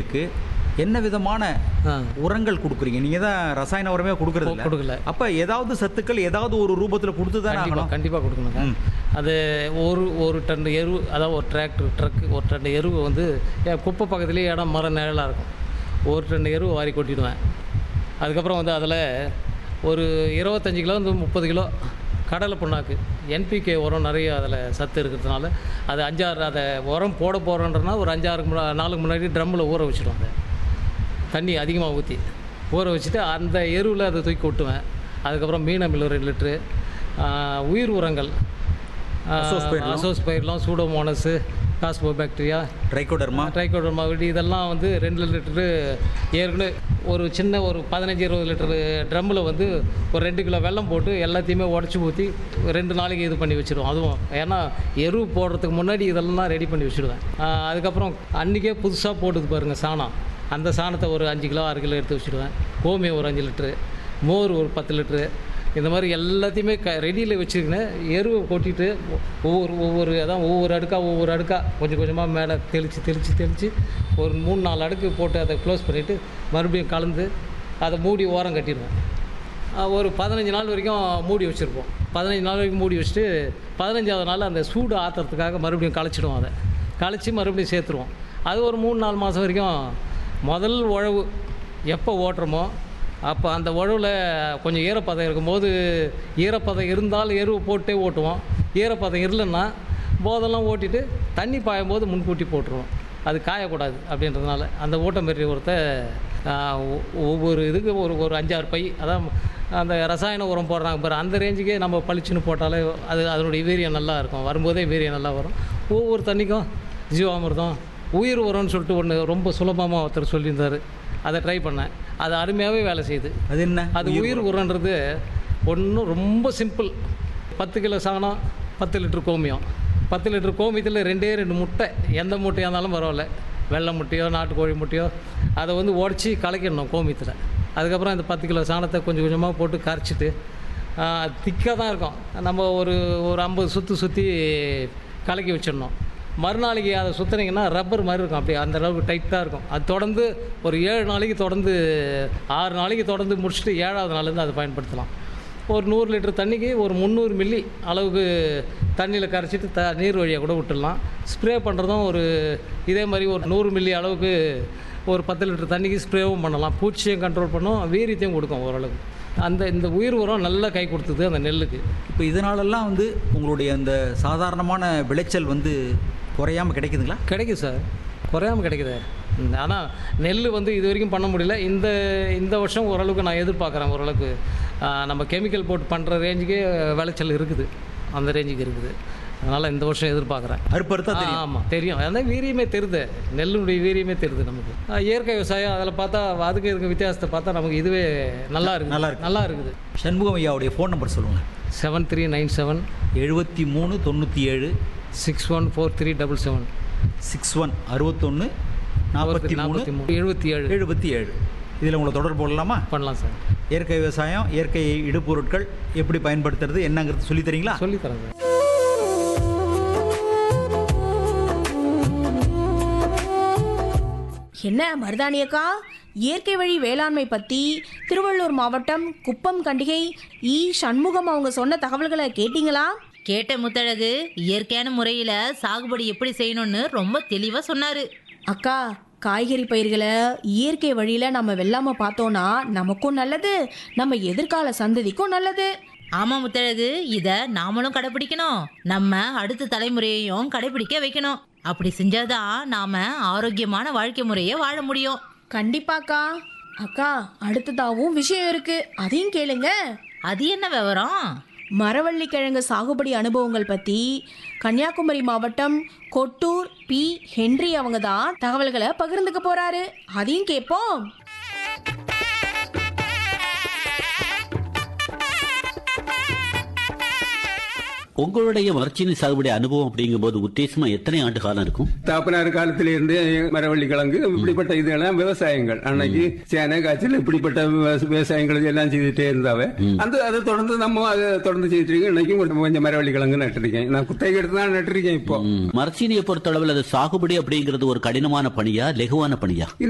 பயிருக்கு என்ன விதமான ஆ உரங்கள் கொடுக்குறீங்க நீங்கள் தான் ரசாயன உரமே கொடுக்குறது இல்ல. கொடுக்கல அப்ப ஏதாவது சத்துக்கள் ஏதாவது ஒரு ரூபத்தில் கொடுத்து தானே கண்டிப்பாக ஆகணும் கண்டிப்பாக கொடுக்கணுங்க ம். அது ஒரு ஒரு டன் எரு அதாவது ஒரு டிராக்டர் ட்ரக்கு ஒரு டன் எருவு வந்து என் குப்பை பக்கத்துலேயே இடம் மரம் நிழலாக இருக்கும் ஒரு டன் எருவு வாரி கொட்டிடுவேன் அதுக்கப்புறம் வந்து அதில் ஒரு இருபத்தஞ்சி கிலோ வந்து முப்பது கிலோ கடலை புண்ணாக்கு என்பிகே உரம் நிறைய அதில் சத்து இருக்கிறதுனால அது அஞ்சாறு அதை உரம் போட போகிறோன்றனா ஒரு அஞ்சாறு முன்னா நாளுக்கு முன்னாடி ட்ரம்மில் ஊற வச்சுடுவோம் அதை தண்ணி அதிகமாக ஊற்றி ஊற வச்சுட்டு அந்த எருவில் அதை தூக்கி கொட்டுவேன் அதுக்கப்புறம் மீனமில் ரெண்டு லிட்ரு ஆஹ், உயிர் உரங்கள் அசோஸ்பைரிலம். அசோஸ் பயிரெலாம் pseudomonas phospho bacteria trichoderma trichoderma viride இதெல்லாம் வந்து ரெண்டு லிட்டரு ஏற்கனவே ஒரு சின்ன ஒரு பதினஞ்சு இருபது லிட்டரு ட்ரம்மில் வந்து ஒரு ரெண்டு கிலோ வெல்லம் போட்டு எல்லாத்தையுமே உடச்சி ஊற்றி ரெண்டு நாளைக்கு இது பண்ணி வச்சுருவோம் அதுவும் ஏன்னா எரு போடுறதுக்கு முன்னாடி இதெல்லாம் ரெடி பண்ணி வச்சுடுவேன் ஆஹ் அதுக்கப்புறம் அன்றைக்கே புதுசாக போட்டுது பாருங்கள் சாணம் அந்த சாணத்தை ஒரு அஞ்சு கிலோ ஆறு கிலோ எடுத்து வச்சுடுவேன் கோமியம் ஒரு அஞ்சு லிட்ரு மோர் ஒரு பத்து லிட்ரு இந்த மாதிரி எல்லாத்தையுமே க ரெடியில் வச்சுருக்கேன் எருவை கொட்டிட்டு ஒவ்வொரு ஒவ்வொரு அதான் ஒவ்வொரு அடுக்காக ஒவ்வொரு அடுக்காக கொஞ்சம் கொஞ்சமாக மேலே தெளித்து தெளித்து தெளித்து ஒரு மூணு நாலு அடுக்கு போட்டு அதை க்ளோஸ் பண்ணிவிட்டு மறுபடியும் கலந்து அதை மூடி ஓரம் கட்டிடுவேன் ஆஹ் ஒரு பதினஞ்சு நாள் வரைக்கும் மூடி வச்சுருப்போம் பதினஞ்சு நாள் வரைக்கும் மூடி வச்சுட்டு பதினஞ்சாவது நாள் அந்த சூடு ஆற்றுறதுக்காக மறுபடியும் களைச்சிடுவோம் அதை களைச்சி மறுபடியும் சேர்த்துருவோம் அது ஒரு மூணு நாலு மாதம் வரைக்கும் முதல் உழவு எப்போ ஓட்டுறோமோ அப்போ அந்த உழவில் கொஞ்சம் ஈரப்பதம் இருக்கும்போது ஈரப்பதம் இருந்தால் எருவு போட்டே ஓட்டுவோம் ஈரப்பதம் இல்லைன்னா போதெல்லாம் ஓட்டிட்டு தண்ணி பாயும் போது முன்கூட்டி போட்டுருவோம் அது காயக்கூடாது அப்படின்றதுனால அந்த ஊட்டமெறி உரத்தை ஆஹ், ஒ- ஒவ்வொரு இதுக்கு ஒரு ஒரு அஞ்சாறு பை அதான் அந்த ரசாயன உரம் போடுறாங்க பாரு அந்த ரேஞ்சுக்கே நம்ம பளிச்சுன்னு போட்டாலே அது அதனுடைய வீரியம் நல்லா இருக்கும் வரும்போதே வீரியம் நல்லா வரும் ஒவ்வொரு தண்ணிக்கும் ஜீவாமிர்தம் உயிர் உரம்னு சொல்லிட்டு ஒன்று ரொம்ப சுலபமாக ஒருத்தர் சொல்லியிருந்தார் அதை ட்ரை பண்ணேன் அது அருமையாகவே வேலை செய்யுது அது என்ன அது உயிர் உரன்றது ஒன்றும் ரொம்ப சிம்பிள் பத்து கிலோ சாணம் பத்து லிட்டர் கோமியம் பத்து லிட்டர் கோமியத்தில் ரெண்டே ரெண்டு முட்டை எந்த முட்டையாக இருந்தாலும் பரவாயில்ல வெள்ளை முட்டையோ நாட்டுக்கோழி முட்டையோ அதை வந்து உடச்சி கலக்கிடணும் கோமியத்தில் அதுக்கப்புறம் இந்த பத்து கிலோ சாணத்தை கொஞ்சம் கொஞ்சமாக போட்டு கரைச்சிட்டு திக்காக தான் இருக்கும் நம்ம ஒரு ஒரு ஐம்பது சுற்றி சுற்றி கலக்கி வச்சிடணும் மறுநாளைக்கு அதை சுற்றுனீங்கன்னா ரப்பர் மாதிரி இருக்கும் அப்படியே அந்த அளவுக்கு டைட்டாக இருக்கும் அது தொடர்ந்து ஒரு ஏழு நாளைக்கு தொடர்ந்து ஆறு நாளைக்கு தொடர்ந்து முடிச்சுட்டு ஏழாவது நாள்லேருந்து அதை பயன்படுத்தலாம் ஒரு நூறு லிட்டர் தண்ணிக்கு ஒரு முந்நூறு மில்லி அளவுக்கு தண்ணியில் கரைச்சிட்டு த நீர் வழியாக கூட விட்டுடலாம் ஸ்ப்ரே பண்ணுறதும் ஒரு இதே மாதிரி ஒரு நூறு மில்லி அளவுக்கு ஒரு பத்து லிட்டர் தண்ணிக்கு ஸ்ப்ரேவும் பண்ணலாம் பூச்சியும் கண்ட்ரோல் பண்ணும் வீரியத்தையும் கொடுக்கும் ஓரளவுக்கு அந்த இந்த உயிர் உரம் நல்லா கை கொடுத்தது அந்த நெல்லுக்கு இப்போ இதனாலெல்லாம் வந்து உங்களுடைய அந்த சாதாரணமான விளைச்சல் வந்து குறையாம கிடைக்குதுங்களா கிடைக்குது சார் குறையாமல் கிடைக்குது ஆனால் நெல் வந்து இது வரைக்கும் பண்ண முடியல இந்த இந்த வருஷம் ஓரளவுக்கு நான் எதிர்பார்க்குறேன் ஓரளவுக்கு ஆ, நம்ம கெமிக்கல் போட்டு பண்ணுற ரேஞ்சுக்கே விளைச்சல் இருக்குது அந்த ரேஞ்சுக்கு இருக்குது அதனால் இந்த வருஷம் எதிர்பார்க்குறேன் அறுப்பறுத்தா தெரியும் ஆமாம் தெரியும் அந்த வீரியமே தெரியுது நெல்லுடைய வீரியமே தெரியுது நமக்கு ஆ, இயற்கை விவசாயம் அதில் பார்த்தா அதுக்கு இருக்க வித்தியாசத்தை பார்த்தா நமக்கு இதுவே நல்லா இருக்குது நல்லா இருக்கு. நல்லா இருக்குது சண்முகம் ஐயாவுடைய ஃபோன் நம்பர் சொல்லுங்கள் செவன் த்ரீ நைன் செவன் எழுபத்தி மூணு தொண்ணூற்றி ஏழு six one four three double seven six one அறுபத்தொன்று நாற்பத்தி மூணு நாற்பத்தி மூணு எழுபத்தி ஏழு எழுபத்தி ஏழு இதில் உங்களை தொடர்பு கொள்ளலாமா பண்ணலாம் சார் இயற்கை விவசாயம் இயற்கை இடுபொருட்கள் எப்படி பயன்படுத்துறது என்னங்கிறது சொல்லி தரீங்களா சொல்லித்தரேன் சார் என்ன மருதாணியக்கா இயற்கை வழி வேளாண்மை பத்தி திருவள்ளூர் மாவட்டம் குப்பம் கண்டிகை இ சண்முகம் அவங்க சொன்ன தகவல்களை கேட்டீங்களா கேட்ட முத்தழகு இயற்கையான முறையில சாகுபடி எப்படி செய்யணும்னு ரொம்ப தெளிவா சொன்னாரு அக்கா காய்கறி பயிர்களை இயற்கை வழியில நம்ம வெள்ளாம பார்த்தோம்னா நமக்கும் நல்லது நம்ம எதிர்கால சந்ததிக்கும் நல்லது ஆமா முத்தழகு இத நாமளும் கடைபிடிக்கணும் நம்ம அடுத்த தலைமுறையையும் கடைபிடிக்க வைக்கணும் அப்படி செஞ்சாதான் நாம ஆரோக்கியமான வாழ்க்கை முறையை வாழ முடியும் கண்டிப்பாக்கா அக்கா அடுத்ததாவும் விஷயம் இருக்கு அதையும் கேளுங்க அது என்ன விவரம் மரவள்ளி கிழங்கு சாகுபடி அனுபவங்கள் பத்தி கன்னியாகுமரி மாவட்டம் கொட்டூர் பி ஹென்றி அவங்க தான் தகவல்களை பகிர்ந்துக்க போறாரு அதையும் கேட்போம் உங்களுடைய மரச்சீனி சாகுபடி அனுபவம் அப்படிங்கும்போது உத்தேசமா எத்தனை ஆண்டு காலம் இருக்கும் தாப்பனார் காலத்தில இருந்து மரவள்ளி கிழங்கு இப்படிப்பட்ட இதெல்லாம் விவசாயங்கள் அன்னைக்கு சேனை காய்ச்சல் இப்படிப்பட்ட விவச- விவசாயங்கள் எல்லாம் செய்துட்டே இருந்தாவே அந்த அதை தொடர்ந்து நம்ம அதை தொடர்ந்து செய்துட்டு இருக்கோம் இன்னைக்கும் கொஞ்சம் கொஞ்சம் மரவள்ளி கிழங்கு நட்டுருக்கேன் நான் குத்தகை எடுத்து தான் நட்டுருக்கேன் இப்போ ம். மரச்சீனியை பொறுத்தளவில் அது சாகுபடி அப்படிங்கிறது ஒரு கடினமான பணியா லெகுவான பணியா